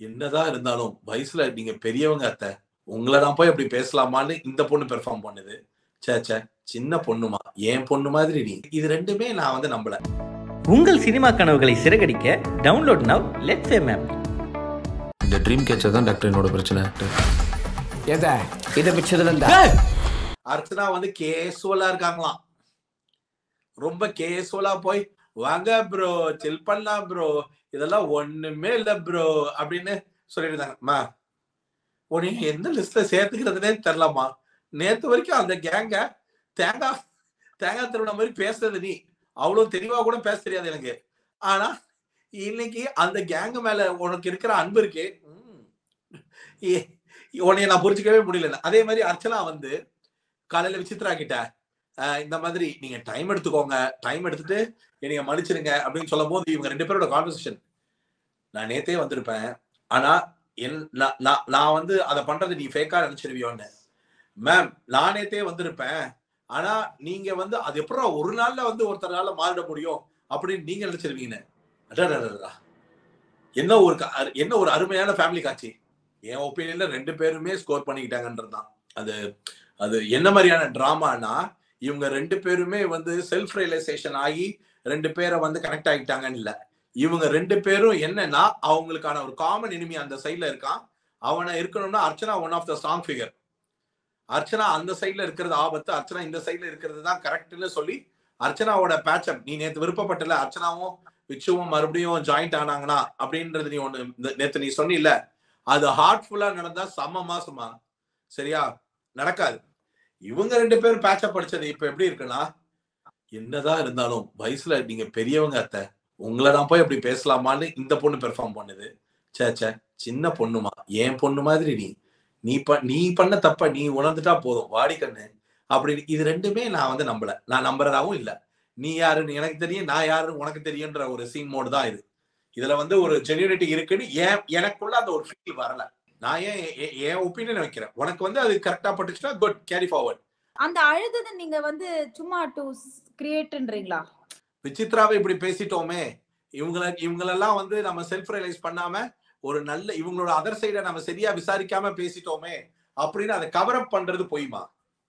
என்னதான் இருந்தாலும் வயசுல நீங்க பெரியவங்க அத்தை உங்களை நான் போய் அப்படி பேசலாமான்னு இந்த பொண்ணு பெர்ஃபார்ம் பண்ணுது சே சே சின்ன பொண்ணுமா என் பொண்ணு மாதிரி நீ இது ரெண்டுமே நான் வந்து நம்பல உங்கள் சினிமா கனவுகளை சிறகடிக்க download now let fame app இந்த ட்ரீம் கேச்சர் தான் டாக்டர் என்னோட பிரச்சனை டாக்டர் எதை இதை பிச்சதுல இருந்தா அர்ச்சனா வந்து கேசுவலா இருக்காங்களாம் ரொம்ப கேசுவலா போய் வாங்க ப்ரோ சில் பண்ணலாம் ப்ரோ இதெல்லாம் ஒண்ணுமே இல்ல ப்ரோ அப்படின்னு சொல்லிட்டு இருந்தாங்கம்மா உன்னை எந்த லிஸ்ட்ல சேர்த்துக்கிறதுனே தெரிலம்மா நேத்து வரைக்கும் அந்த கேங்க தேங்காய் தேங்காய் திருவிழா மாதிரி பேசுறது நீ அவ்வளவு தெளிவா கூட பேச தெரியாது எனக்கு ஆனா இன்னைக்கு அந்த கேங் மேல உனக்கு இருக்கிற அன்பு இருக்கே உம், ஏ- உன்னைய நான் புரிஞ்சுக்கவே முடியல அதே மாதிரி அர்ச்சனா வந்து காலையில விசித்ரா கிட்ட அஹ், இந்த மாதிரி நீங்க டைம் எடுத்துக்கோங்க டைம் எடுத்துட்டு நீங்க மன்னிச்சிருங்க அப்படின்னு சொல்லும் போது இவங்க ரெண்டு பேரோட கான்வர்சேஷன் நான் நேத்தே வந்திருப்பேன் ஆனா என் நான் நான்- நான் வந்து அதை பண்றது நீ ஃபேக்கா நினைச்சிருவியோன்னு மேம் நான் நேத்தே வந்திருப்பேன் ஆனா நீங்க வந்து அது எப்படா ஒரு நாள்ல வந்து ஒருத்தரால மாறிட முடியும் அப்படின்னு நீங்க நினைச்சிருவீங்கன்னு அடடடடா. என்ன ஒரு க- அரு- என்ன ஒரு அருமையான ஃபேமிலி காட்சி என் ஒப்பீனியன்ல ரெண்டு பேருமே ஸ்கோர் பண்ணிக்கிட்டாங்கன்றதுதான் அது அது என்ன மாதிரியான டிராமானா இவங்க ரெண்டு பேருமே வந்து செல்ஃப் ரியலைசேஷன் ஆகி ரெண்டு பேரை வந்து கனெக்ட் ஆகிட்டாங்கன்னு இல்ல இவங்க ரெண்டு பேரும் என்னன்னா அவங்களுக்கான ஒரு காமன் இனிமி அந்த சைட்ல இருக்கான் அவனை இருக்கணும்னா Archana one of the strong figure Archana அந்த சைட்ல இருக்கிறது ஆபத்து அர்ச்சனா இந்த சைட்ல இருக்கிறது தான் கரெக்ட்னு சொல்லி அர்ச்சனாவோட பேச்சப் நீ நேத்து விருப்பப்பட்டல அர்ச்சனாவும் விச்சுவும் மறுபடியும் ஜாயிண்ட் ஆனாங்கன்னா அப்படின்றது நீ ஒண்ணு இந்த- நேத்து நீ சொன்னில அது ஹார்ட்ஃபுல்லா நடந்தா செம்ம மாசமா சரியா நடக்காது இவங்க ரெண்டு பேரும் பேச்சப் படிச்சது இப்ப எப்படி இருக்குன்னா என்னதான் இருந்தாலும் வயசுல நீங்க பெரியவங்க அத்தை உங்களை நான் போய் அப்படி பேசலாமான்னு இந்த பொண்ணு பெர்ஃபார்ம் பண்ணுது சே சே சின்ன பொண்ணுமா என் பொண்ணு மாதிரி நீ நீ ப நீ பண்ண தப்ப நீ உணர்ந்துட்டா போதும் வாடி கண்ணு அப்படின்னு இது ரெண்டுமே நான் வந்து நம்பல நான் நம்புறதாவும் இல்ல நீ யாருன்னு எனக்கு தெரியும் நான் யாருன்னு உனக்கு தெரியுன்ற ஒரு சீன் மோடு தான் இது இதுல வந்து ஒரு ஜென்யூனிட்டி இருக்குன்னு ஏன் எனக்குள்ள அந்த ஒரு ஃபீல் வரல நான் ஏன் எ- எ- என் ஒப்பீனியன் வைக்கிறேன் உனக்கு வந்து அது கரெக்டா பட்டுச்சுன்னா குட் கேரி ஃபார்வர்ட் அந்த அழுதது நீங்க வந்து சும்மா டு கிரியேட்ன்றீங்களா விசித்ராவை இப்படி பேசிட்டோமே இவங்கள இவங்களெல்லாம் வந்து நம்ம செல்ஃப் ரியலைஸ் பண்ணாம ஒரு நல்ல இவங்களோட அதர் சைட நம்ம சரியா விசாரிக்காம பேசிட்டோமே அப்படின்னு அதை கவர் அப் பண்றது பொய்மா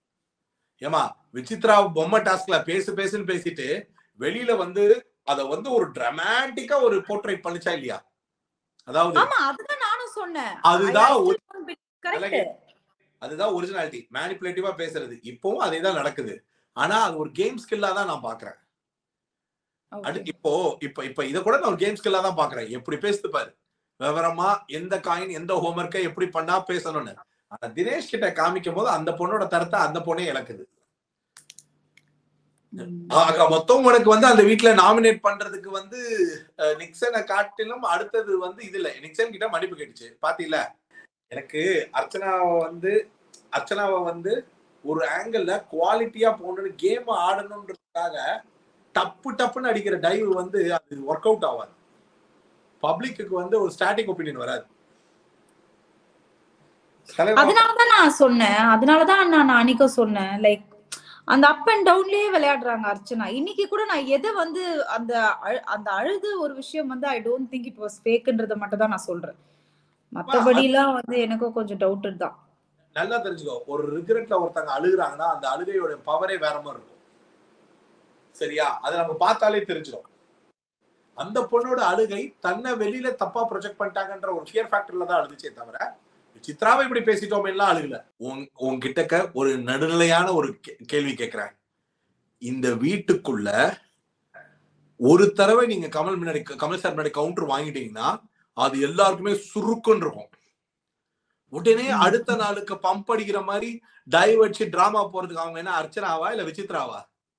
ஏமா விசித்ரா பொம்மை டாஸ்க்ல பேசு பேசுன்னு பேசிட்டு வெளியில வந்து அத வந்து ஒரு டிராமாட்டிக்கா ஒரு போர்ட்ரேட் பண்ணுச்சா இல்லையா அதாவது ஆமா அதுதான் நானும் சொன்னேன் அதுதான் ஒரு- கரெக்ட் அதுதான் ஒரிஜினாலிட்டி மேனிப்புலேட்டிவா பேசுறது இப்பவும் அதே தான் நடக்குது ஆனா அது ஒரு கேம் ஸ்கில்லா தான் நான் பாக்குறேன் அடுத்து இப்போ இப்ப இப்ப இத கூட நான் ஒரு கேம் ஸ்கில்லா தான் பாக்குறேன் எப்படி பேசுது பாரு விவரமா எந்த காயின் எந்த ஹோம்ஒர்க்கை எப்படி பண்ணா பேசணும்னு ஆனா தினேஷ் கிட்ட காமிக்கும் போது அந்த பொண்ணோட தரத்தை அந்த பொண்ணே இழக்குது ஆக மொத்தம் உனக்கு வந்து அந்த வீட்ல நாமினேட் பண்றதுக்கு வந்து அஹ், நிக்சனை காட்டிலும் அடுத்தது வந்து இதுல நிக்சன் கிட்ட மன்னிப்பு கேட்டுச்சு பாத்தீங்களா எனக்கு அர்ச்சனாவை வந்து அர்ச்சனாவை வந்து ஒரு ஆங்கிள் குவாலிட்டியா போகணும்னு கேம் ஆடணுன்றதுக்காக டப்பு டப்புன்னு அடிக்கிற டைவ் வந்து அது ஒர்க் அவுட் ஆகாது பப்ளிக்கு வந்து ஒரு ஸ்டாட்டிக் ஒப்பீனியன் வராது தலைவா, அதனாலதான் நான் சொன்னேன் அதனாலதான் நான் அன்னைக்கும் சொன்னேன் லைக் அந்த அப் அண்ட் டவுன்லயே விளையாடுறாங்க அர்ச்சனா இன்னைக்கு கூட நான் எதை வந்து அந்த அழு- அந்த அழுது ஒரு விஷயம் வந்து I don't think it was ஃபேக்ன்றத மட்டும் தான் நான் சொல்றேன் மத்தபடி எல்லாம் வந்து எனக்கும் கொஞ்சம் டவுட் தான் நல்லா தெரிஞ்சுக்கோ ஒரு ரிக்ரெட்ல ஒருத்தங்க அழுகுறாங்கன்னா அந்த அழுகையோட பவரே வேற மாதிரி இருக்கும் சரியா அதை நம்ம பார்த்தாலே தெரிஞ்சிடும் அந்த பொண்ணோட அழுகை தன்னை வெளியில தப்பா ப்ரொஜெக்ட் பண்ணிட்டாங்கன்ற ஒரு ஃபியர் ஃபேக்டர்ல தான் அழுதுச்சே தவிர சித்ராவை இப்படி பேசிட்டோம் எல்லாம் அழுகல உன் உன்கிட்டக்க ஒரு நடுநிலையான ஒரு கே- கேள்வி கேட்கிறேன் இந்த வீட்டுக்குள்ள ஒரு தடவை நீங்க கமல் முன்னாடி கமல் சார் முன்னாடி கவுண்டர் வாங்கிட்டீங்கன்னா அது எல்லாருக்குமே சுருக்குன்னு இருக்கும் உடனே அடுத்த நாளுக்கு பம்ப் அடிக்கிற மாதிரி டைவ் வச்சு டிராமா போறதுக்கு அவங்க என்ன அர்ச்சனாவா இல்ல விசித்ராவா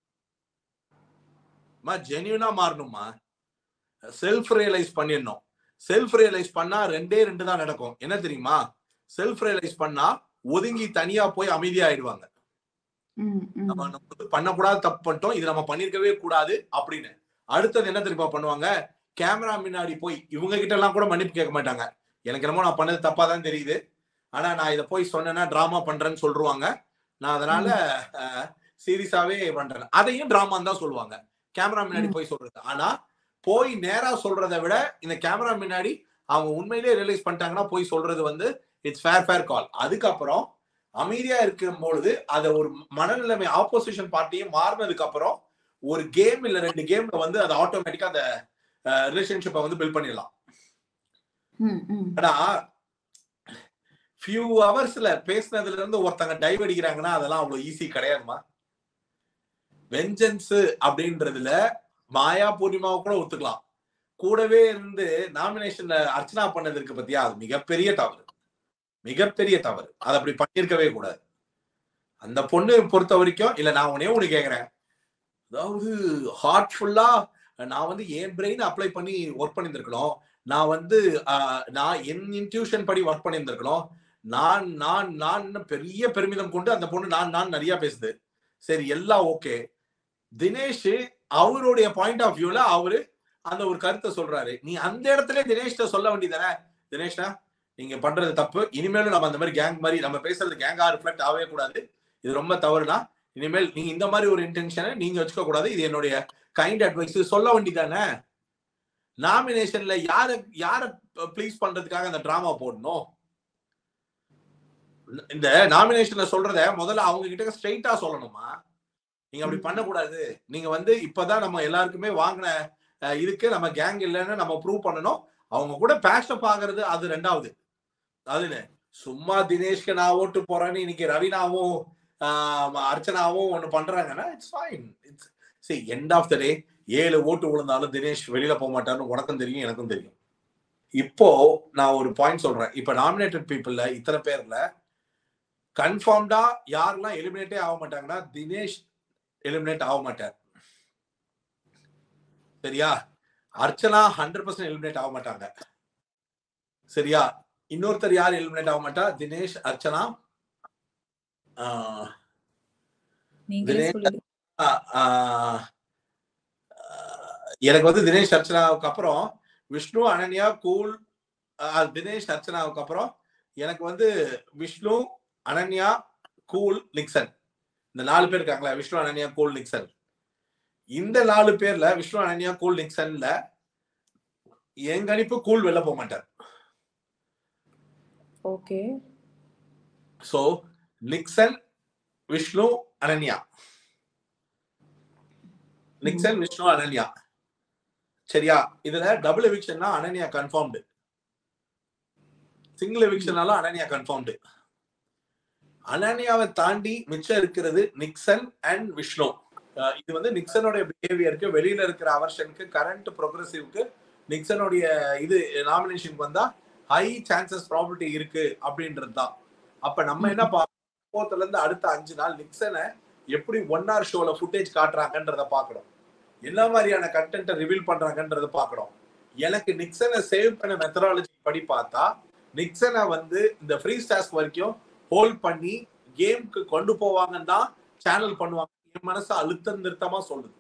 மா ஜென்யூனா மாறணுமா செல்ஃப் ரியலைஸ் பண்ணிடணும் செல்ஃப் ரியலைஸ் பண்ணா ரெண்டே ரெண்டு தான் நடக்கும் என்ன தெரியுமா செல்ஃப் ரியலைஸ் பண்ணா ஒதுங்கி தனியா போய் அமைதியாயிடுவாங்க நம்ம நம்ம வந்து பண்ணக்கூடாது தப்பு பண்ணிட்டோம் இது நம்ம பண்ணிருக்கவே கூடாது அப்படின்னு அடுத்தது என்ன தெரியுமா பண்ணுவாங்க கேமரா முன்னாடி போய் இவங்க கிட்ட எல்லாம் கூட மன்னிப்பு கேட்க மாட்டாங்க எனக்கு என்னமோ நான் பண்ணது தப்பா தான் தெரியுது ஆனா நான் இதை போய் சொன்னேன்னா டிராமா பண்றேன்னு சொல்றாங்க நான் அதனால சீரியஸாவே பண்றேன் அதையும் டிராமான்னு தான் சொல்லுவாங்க கேமரா முன்னாடி போய் சொல்றது ஆனா போய் நேரா சொல்றதை விட இந்த கேமரா முன்னாடி அவங்க உண்மையிலேயே ரியலைஸ் பண்ணிட்டாங்கன்னா போய் சொல்றது வந்து இட்ஸ் ஃபேர் ஃபேர் கால் அதுக்கப்புறம் அமைதியா இருக்கும் பொழுது அதை ஒரு மனநிலைமை ஆப்போசிஷன் பார்ட்டியும் மாறினதுக்கு அப்புறம் ஒரு கேம் இல்ல ரெண்டு கேம்ல வந்து அதை ஆட்டோமேட்டிக்கா அந்த ரிலேஷன்ஷிப்பை வந்து பில்ட் பண்ணிடலாம் ம், ம். ஆனா ஃபியூ ஹவர்ஸ்ல பேசினதுல இருந்து ஒருத்தங்க டைவ் அடிக்கிறாங்கன்னா அதெல்லாம் அவ்வளவு ஈஸி கிடையாதுமா வெஞ்சன்ஸ் அப்படின்றதுல மாயா பூர்ணிமாவை கூட ஒத்துக்கலாம் கூடவே இருந்து நாமினேஷன்ல அர்ச்சனா பண்ணது இருக்கு பத்தியா அது மிகப்பெரிய தவறு மிகப்பெரிய தவறு அது அப்படி பண்ணியிருக்கவே கூடாது அந்த பொண்ணு பொறுத்த வரைக்கும் இல்ல நான் உனே ஒண்ணு கேக்குறேன் அதாவது ஹார்ட்ஃபுல்லா நான் வந்து என் பிரெயின் அப்ளை பண்ணி ஒர்க் பண்ணியிருந்திருக்கணும் நான் வந்து ஆஹ், நான் என் இன்ட்யூஷன் படி ஒர்க் பண்ணியிருந்திருக்கணும் நான் நான் நான் பெரிய பெருமிதம் கொண்டு அந்த பொண்ணு நான் நான் நிறைய பேசுது சரி எல்லாம் ஓகே தினேஷ் அவருடைய பாயிண்ட் ஆஃப் வியூல அவரு அந்த ஒரு கருத்தை சொல்றாரு நீ அந்த இடத்துல தினேஷ்ட சொல்ல வேண்டியதானே தினேஷ்னா நீங்க பண்றது தப்பு இனிமேலும் நம்ம அந்த மாதிரி கேங் மாதிரி நம்ம பேசுறது கேங்கா ரிஃப்ளெக்ட் ஆகவே கூடாது இது ரொம்ப தவறுனா இனிமேல் நீங்க இந்த மாதிரி ஒரு இன்டென்ஷனை நீங்க வச்சுக்க கூடாது இது என்னுடைய கைண்ட் அட்வைஸ் சொல்ல வேண்டியதானே நாமினேஷன்ல யார யார ப்ளீஸ் பண்றதுக்காக அந்த டிராமா போடணும் இந்த நாமினேஷன்ல சொல்றத முதல்ல அவங்க கிட்ட ஸ்ட்ரைட்டா சொல்லணுமா நீங்க அப்படி பண்ணக்கூடாது நீங்க வந்து இப்பதான் நம்ம எல்லாருக்குமே வாங்கின அஹ், இதுக்கு நம்ம கேங் இல்லைன்னு நம்ம ப்ரூவ் பண்ணணும் அவங்க கூட பேஷப் ஆகுறது அது ரெண்டாவது அதுன்னு சும்மா தினேஷ்க்கு நான் ஓட்டு போறேன்னு இன்னைக்கு ரவினாவும் ஆஹ், அர்ச்சனாவும் ஒண்ணு பண்றாங்கன்னா it's fine it's see end of the day ஏழு ஓட்டு விழுந்தாலும் தினேஷ் வெளியில போக மாட்டாருன்னு உனக்கும் தெரியும் எனக்கும் தெரியும் இப்போ நான் ஒரு பாயிண்ட் சொல்றேன் இப்ப நாமினேட்டட் பீப்புள்ல இத்தனை பேர்ல கன்ஃபார்ம்டா யாரெல்லாம் எலிமினேட்டே ஆக மாட்டாங்கன்னா தினேஷ் எலிமினேட் ஆக மாட்டார் சரியா அர்ச்சனா ஹண்ட்ரட் பர்சன்ட் எலிமினேட் ஆக மாட்டாங்க சரியா இன்னொருத்தர் யார் எலிமினேட் ஆக மாட்டா தினேஷ் அர்ச்சனா ஆஹ், நீங்களே தினேஷ் சொல்லுங்க ஆஹ், ஆஹ், எனக்கு வந்து தினேஷ் அர்ச்சனாவுக்கு அப்புறம் விஷ்ணு அனன்யா கூல் ஆஹ், தினேஷ் அர்ச்சனாவுக்கு அப்புறம் எனக்கு வந்து விஷ்ணு அனன்யா கூல் நிக்சன் இந்த நாலு பேர் இருக்காங்களா விஷ்ணு அனன்யா கூல் நிக்சன் இந்த நாலு பேர்ல விஷ்ணு அனன்யா கூல் நிக்சன்ல என் கணிப்பு கூல் வெளில போக மாட்டார் okay so Nixon Vishnu Ananya Nixon Vishnu Ananya சரியா இதுல டபுள் எவிக்ஷன்னா அனன்யா கன்ஃபார்ம்டு சிங்கிள் எவிக்ஷனாலும் அனன்யா கன்ஃபார்ம்டு அனன்யாவை தாண்டி மிச்சம் இருக்கிறது நிக்சன் அண்ட் விஷ்ணு அஹ் இது வந்து நிக்சனுடைய பிஹேவியருக்கு வெளியில இருக்கிற அவர்ஷனுக்கு கரண்ட் ப்ரோக்ரஸிவ்க்கு நிக்சனுடைய இது நாமினேஷனுக்கு வந்தா ஹை சான்சஸ் ப்ராபர்ட்டி இருக்கு அப்படின்றது தான் அப்ப நம்ம என்ன பார்ப்போத்துல இருந்து அடுத்த அஞ்சு நாள் நிக்சனை எப்படி ஒன் ஹவர் ஷோல ஃபுட்டேஜ் காட்டுறாங்கன்றத பார்க்கணும் என்ன மாதிரியான கண்டென்ட்டை ரிவீல் பண்றாங்கன்றத பார்க்கணும் எனக்கு நிக்சனை சேவ் பண்ண மெத்தடாலஜி படி பார்த்தா நிக்சனை வந்து இந்த ஃப்ரீ ஸ்டாஸ்க் வரைக்கும் ஹோல்ட் பண்ணி கேம்க்கு கொண்டு போவாங்கன்னு தான் சேனல் பண்ணுவாங்க என் மனசு அழுத்தம் நிறுத்தமா சொல்லுது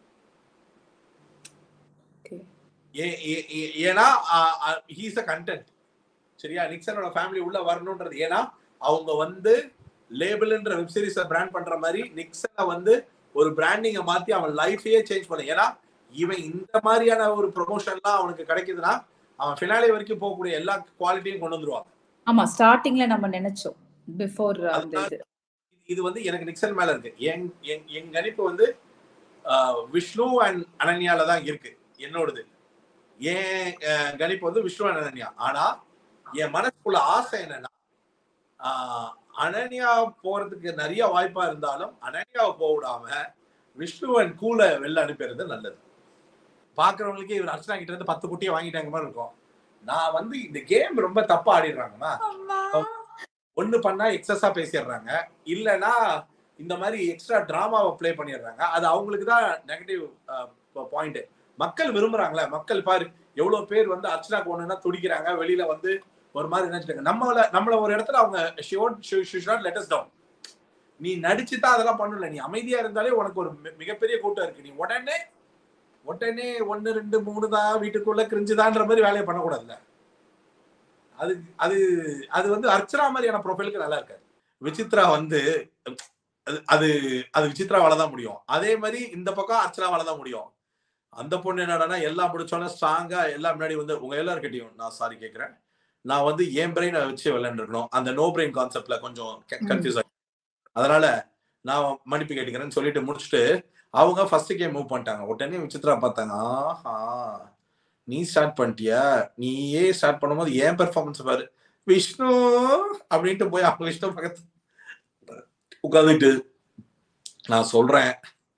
ஓகே ஏ- ஏ- ஏ- ஏன்னா ஹீஸ் அ கண்டென்ட் சரியா நிக்சனோட ஃபேமிலி உள்ள வரணும்ன்றது ஏன்னா அவங்க வந்து லேபிள்ன்ற வெப் சீரிஸ பிராண்ட் பண்ற மாதிரி நிக்சனை வந்து ஒரு பிராண்டிங்க மாத்தி அவன் லைஃபையே சேஞ்ச் பண்ண ஏன்னா இவன் இந்த மாதிரியான ஒரு ப்ரொமோஷன்லாம் அவனுக்கு கிடைக்குதுன்னா அவன் ஃபினாலே வரைக்கும் போகக்கூடிய எல்லா குவாலிட்டியும் கொண்டு வந்துருவாங்க ஆமா ஸ்டார்டிங்ல நம்ம நினைச்சோம் பிஃபோர் அந்த இது இது வந்து எனக்கு நிக்சன் மேல இருக்கு என் என்- என் கணிப்பு வந்து ஆஹ், விஷ்ணு அண்ட் அனன்யால தான் இருக்கு என்னோடது என் அஹ், கணிப்பு வந்து விஷ்ணு and அனன்யா ஆனா என் மனசுக்குள்ள ஆசை என்னன்னா ஆஹ், அனன்யா போறதுக்கு நிறைய வாய்ப்பா இருந்தாலும் அனன்யாவை போக விடாம விஷ்ணு அண்ட் கூல வெளில அனுப்பிடுறது நல்லது பாக்குறவங்களுக்கே இவர் அர்ச்சனா கிட்ட இருந்து பத்து குட்டியை வாங்கிட்டாங்க மாதிரி இருக்கும் நான் வந்து இந்த கேம் ரொம்ப தப்பா ஆடிடுறாங்கம்மா ஒண்ணு பண்ணா எக்ஸஸா பேசிடுறாங்க இல்லனா இந்த மாதிரி எக்ஸ்ட்ரா டிராமாவை ப்ளே பண்ணிடுறாங்க அது அவங்களுக்கு தான் நெகட்டிவ் பாயிண்ட் மக்கள் விரும்புறாங்களே மக்கள் பாரு எவ்வளவு பேர் வந்து அர்ச்சனாக்கு ஒண்ணுன்னா துடிக்கிறாங்க வெளியில வந்து ஒரு மாதிரி நினைச்சிட்டாங்க நம்மள நம்மள ஒரு இடத்துல அவங்க லெட் us டவுன் நீ நடிச்சு தான் அதெல்லாம் பண்ணல நீ அமைதியா இருந்தாலே உனக்கு ஒரு மி- மிகப்பெரிய கூட்டம் இருக்கு நீ உடனே உடனே ஒன்னு ரெண்டு மூணு தான் வீட்டுக்குள்ள கிரிஞ்சுதான்ற மாதிரி வேலையை பண்ணக்கூடாதுல்ல அது அது அது வந்து அர்ச்சனா மாதிரியான ப்ரொஃபைலுக்கு நல்லா இருக்காது விசித்ரா வந்து அது அது அது விசித்ராவால தான் முடியும் அதே மாதிரி இந்த பக்கம் அர்ச்சனாவால தான் முடியும் அந்த பொண்ணு என்னடான்னா எல்லாம் முடிச்சோன்னே ஸ்ட்ராங்கா எல்லாம் முன்னாடி வந்து உங்க எல்லாருக்கிட்டையும் நான் சாரி கேட்கிறேன் நான் வந்து என் பிரெயினை வச்சு விளையாண்டுருக்கணும் அந்த நோ பிரெயின் கான்செப்ட்ல கொஞ்சம் ம். கன்ஃபியூஸ் ஆகி அதனால நான் மன்னிப்பு கேட்டுக்கிறேன்னு சொல்லிட்டு முடிச்சுட்டு அவங்க ஃபர்ஸ்ட் கேம் மூவ் பண்ணிட்டாங்க உடனே விசித்ரா பார்த்தாங்க ஆஹா நீ ஸ்டார்ட் பண்ணிட்டியா நீயே ஸ்டார்ட் பண்ணும்போது ஏன் பெர்ஃபார்மன்ஸ் பாரு விஷ்ணு அப்படின்ட்டு போய் அவங்க விஷ்ணு பக்கத்து உட்காந்துட்டு நான் சொல்றேன்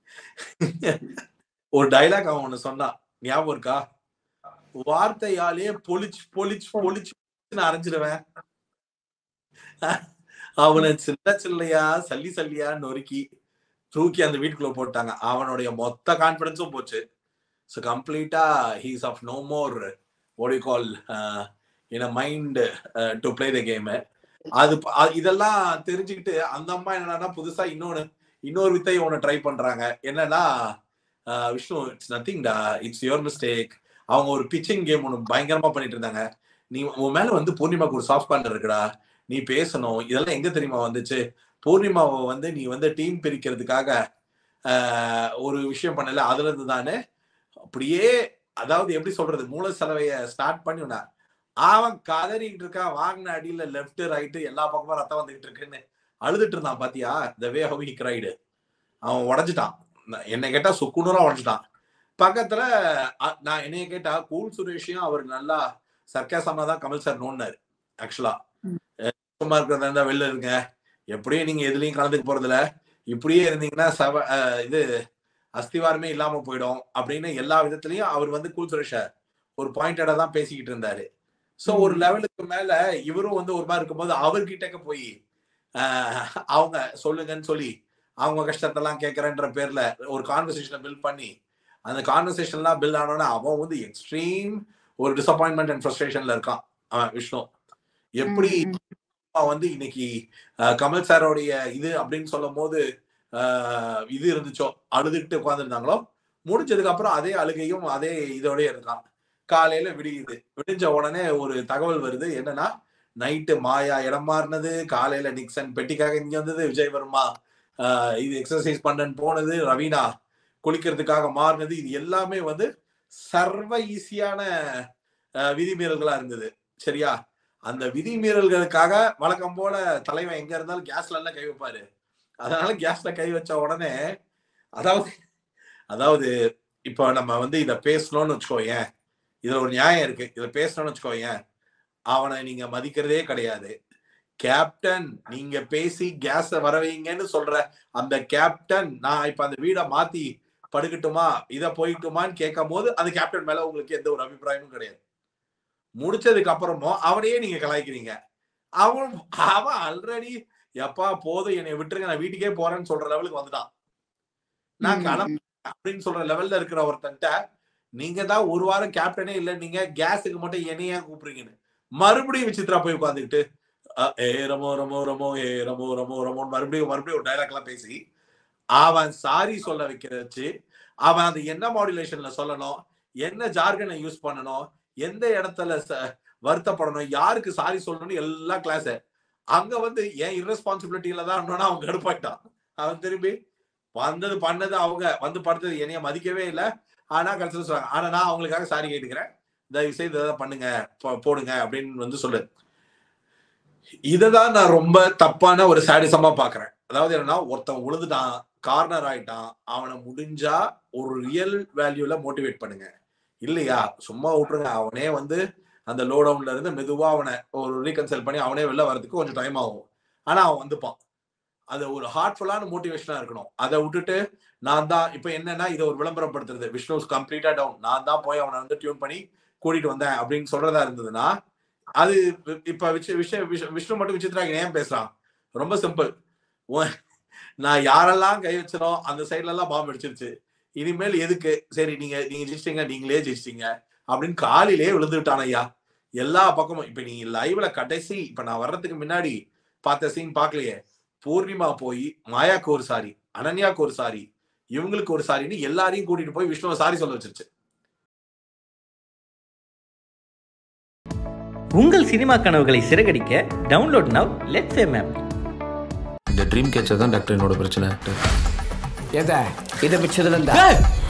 ஒரு டைலாக் அவன் ஒண்ணு சொன்னான் ஞாபகம் இருக்கா வார்த்தையாலே பொலிச்சு பொலிச்சு பொலிச்சு நான் அரைஞ்சிடுவேன் அவனை சின்ன சில்லையா சல்லி சல்லியா நொறுக்கி தூக்கி அந்த வீட்டுக்குள்ள போட்டாங்க அவனுடைய மொத்த கான்பிடன்ஸும் போச்சு ஸோ கம்ப்ளீட்டா ஹீஸ் ஆஃப் நோ மோர் ஓடி call in a mind to play the game அது ப- அ- இதெல்லாம் தெரிஞ்சுக்கிட்டு அந்த அம்மா என்னன்னா புதுசா இன்னொன்னு இன்னொரு வித்தை ஒன்று ட்ரை பண்றாங்க என்னன்னா அஹ், விஷ்ணு இட்ஸ் நத்திங் டா இட்ஸ் யுவர் மிஸ்டேக் அவங்க ஒரு பிச்சிங் கேம் ஒன்று பயங்கரமா பண்ணிட்டு இருந்தாங்க நீ உன் மேல வந்து பூர்ணிமாக்கு ஒரு சாஃப்ட் கார்னர் இருக்குடா நீ பேசணும் இதெல்லாம் எங்க தெரியுமா வந்துச்சு பூர்ணிமாவை வந்து நீ வந்து டீம் பிரிக்கிறதுக்காக ஆஹ், ஒரு விஷயம் பண்ணல அதுல இருந்து தானே அப்படியே அதாவது எப்படி சொல்றது மூல செலவைய ஸ்டார்ட் பண்ணி விட அவன் கதறிக்கிட்டு இருக்கான் வாங்கின அடியில லெஃப்ட் ரைட்டு எல்லா பக்கமும் ரத்தம் வந்துகிட்டு இருக்குன்னு அழுதுட்டு இருந்தான் பாத்தியா த வே ஹவு ஹி கிரைடு அவன் உடஞ்சிட்டான் நான் என்னை கேட்டா சுக்குநூறா உடஞ்சிட்டான் பக்கத்துல அ- நான் என்னைய கேட்டா கூல் சுரேஷையும் அவர் நல்லா சர்க்காசமா தான் கமல் சார் நோண்டாரு ஆக்சுவலா ம். சும்மா இருக்கிறதா இருந்தா வெளில இருங்க எப்படியும் நீங்க எதுலயும் கலந்துக்க போறதில்ல இப்படியே இருந்தீங்கன்னா சவ அஹ் இது அஸ்திவாரமே இல்லாம போயிடும் அப்படின்னு எல்லா விதத்திலயும் அவர் வந்து கூல் சுரேஷ ஒரு பாயிண்டடா தான் பேசிக்கிட்டு இருந்தாரு சோ ஒரு லெவலுக்கு மேல இவரும் வந்து ஒரு மாதிரி இருக்கும்போது அவர்கிட்டக்க போய் ஆஹ், அவங்க சொல்லுங்கன்னு சொல்லி அவங்க கஷ்டத்தெல்லாம் கேட்கறேன்ற பேர்ல ஒரு கான்வர்சேஷனை பில்ட் பண்ணி அந்த கான்வர்சேஷன்லாம் பில்ட் ஆனோன்னா அவன் வந்து எக்ஸ்ட்ரீம் ஒரு டிசப்பாயின்மெண்ட் அண்ட் ஃப்ரஸ்ட்ரேஷன்ல இருக்கான் அவன் விஷ்ணு எப்படி ம், அவன் வந்து இன்னைக்கு அஹ், கமல் சாரோடைய இது அப்படின்னு சொல்லும் போது அஹ், இது இருந்துச்சோ அழுதுகிட்டு உட்காந்துருந்தாங்களோ முடிஞ்சதுக்கு அப்புறம் அதே அழுகையும் அதே இதோடய இருக்கான் காலையில விடியுது விடிஞ்ச உடனே ஒரு தகவல் வருது என்னன்னா நைட்டு மாயா இடம் மாறினது காலையில நிக்சன் பெட்டிக்காக இங்க வந்தது விஜய் வர்மா ஆஹ் இது எக்ஸசைஸ் பண்ணன்னு போனது ரவீனா குளிக்கிறதுக்காக மாறினது இது எல்லாமே வந்து சர்வ ஈஸியான ஆஹ் விதிமீறல்களா இருந்தது சரியா அந்த விதிமீறல்களுக்காக வழக்கம் போல தலைவன் எங்க இருந்தாலும் கேஸ்ல எல்லாம் கை வைப்பாரு அதனால கேஸ்ல கை வச்ச உடனே அதாவது அதாவது இப்போ நம்ம வந்து இத பேசணும்னு வச்சுக்கோயேன் இதுல ஒரு நியாயம் இருக்கு இத பேசணும்னு வச்சுக்கோயேன் அவனை நீங்க மதிக்கிறதே கிடையாது கேப்டன் நீங்க பேசி கேஸ வர வைங்கன்னு சொல்ற அந்த கேப்டன் நான் இப்ப அந்த வீடை மாத்தி படுக்கட்டுமா இத போயிட்டுமான்னு கேட்கும் போது அந்த கேப்டன் மேல உங்களுக்கு எந்த ஒரு அபிப்பிராயமும் கிடையாது முடிச்சதுக்கு அப்புறமும் அவனையே நீங்க கலாய்க்கிறீங்க அவன் அவன் ஆல்ரெடி எப்பா போதும் என்னை விட்டுருங்க நான் வீட்டுக்கே போறேன்னு சொல்ற லெவலுக்கு வந்துட்டான் நான் ம், கிளம்ப அப்படின்னு சொல்ற லெவல்ல இருக்கிற ஒருத்தன்ட்ட நீங்க தான் ஒரு வாரம் கேப்டனே இல்ல நீங்க கேஸுக்கு மட்டும் என்னையா கூப்பிடுறீங்கன்னு மறுபடியும் விசித்ரா போய் உட்காந்துக்கிட்டு ஏ ரமோ ரமோ ரமோ ஏ ரமோ ரமோ ரமோன்னு மறுபடியும் மறுபடியும் ஒரு டைலாக் எல்லாம் பேசி அவன் சாரி சொல்ல வைக்கிற வச்சு அவன் அந்த என்ன மாடுலேஷன்ல சொல்லணும் என்ன ஜார்கனை யூஸ் பண்ணணும் எந்த இடத்துல ச- வருத்தப்படணும் யாருக்கு சாரி சொல்லணும்னு எல்லா கிளாஸ் அங்க வந்து ஏன் irresponsibilityல தான் இருந்தோம்னா அவன் கடுப்பாயிட்டான் அவன் திரும்பி வந்தது பண்ணது அவங்க வந்து படுத்தது என்னைய மதிக்கவே இல்லை ஆனா கடைசியில் சொல்றாங்க ஆனா நான் அவங்களுக்காக சாரி கேட்டுக்கிறேன் தயவு செய்து இதை பண்ணுங்க போ- போடுங்க அப்படின்னு வந்து சொல்லு இததான் நான் ரொம்ப தப்பான ஒரு சாடிசமா பாக்குறேன் அதாவது என்னன்னா ஒருத்தன் உழுதுட்டான் கார்னர் ஆயிட்டான் அவனை முடிஞ்சா ஒரு ரியல் வேல்யூல மோட்டிவேட் பண்ணுங்க இல்லையா சும்மா விட்டுருங்க அவனே வந்து அந்த லோ டவுன்ல இருந்து மெதுவா அவனை ஒரு ரீகன்சல் பண்ணி அவனே வெளில வரதுக்கு கொஞ்சம் டைம் ஆகும் ஆனா அவன் வந்துப்பான் அது ஒரு ஹார்ட்ஃபுல்லான மோட்டிவேஷனா இருக்கணும் அதை விட்டுட்டு நான் தான் இப்ப என்னன்னா இதை ஒரு விளம்பரப்படுத்துறது விஷ்ணு கம்ப்ளீட்டா டவுன் நான் தான் போய் அவனை வந்து டியூன் பண்ணி கூட்டிட்டு வந்தேன் அப்படின்னு சொல்றதா இருந்ததுன்னா அது இப்ப விஷ- விஷ விஷ- விஷ்ணு மட்டும் விசித்ரா ஏன் பேசுறான் ரொம்ப சிம்பிள் நான் யாரெல்லாம் கை வச்சனோ அந்த சைட்ல எல்லாம் பாம்பு அடிச்சிருச்சு இனிமேல் எதுக்கு சரி நீங்க நீங்க ஜெயிச்சிட்டீங்க நீங்களே ஜெயிச்சிட்டீங்க அப்படின்னு காலிலே விழுந்துட்டான் ஐயா எல்லா பக்கமும் இப்ப நீ லைவ்ல கடைசி இப்ப நான் வர்றதுக்கு முன்னாடி பார்த்த சீன் பார்க்கலையே பூர்ணிமா போய் மாயாக்கு ஒரு சாரி அனன்யாக்கு ஒரு சாரி இவங்களுக்கு ஒரு சாரின்னு எல்லாரையும் கூட்டிட்டு போய் விஷ்ணுவை சாரி சொல்ல வச்சிருச்சு உங்கள் சினிமா கனவுகளை சிறகடிக்க டவுன்லோட் நவ் லெட்ஸ் மேப் இந்த ட்ரீம் கேச்சர் தான் டாக்டர் என்னோட பிரச்சனை டாக்டர் எதை இதை பிச்சதுல இருந்தா ஏய்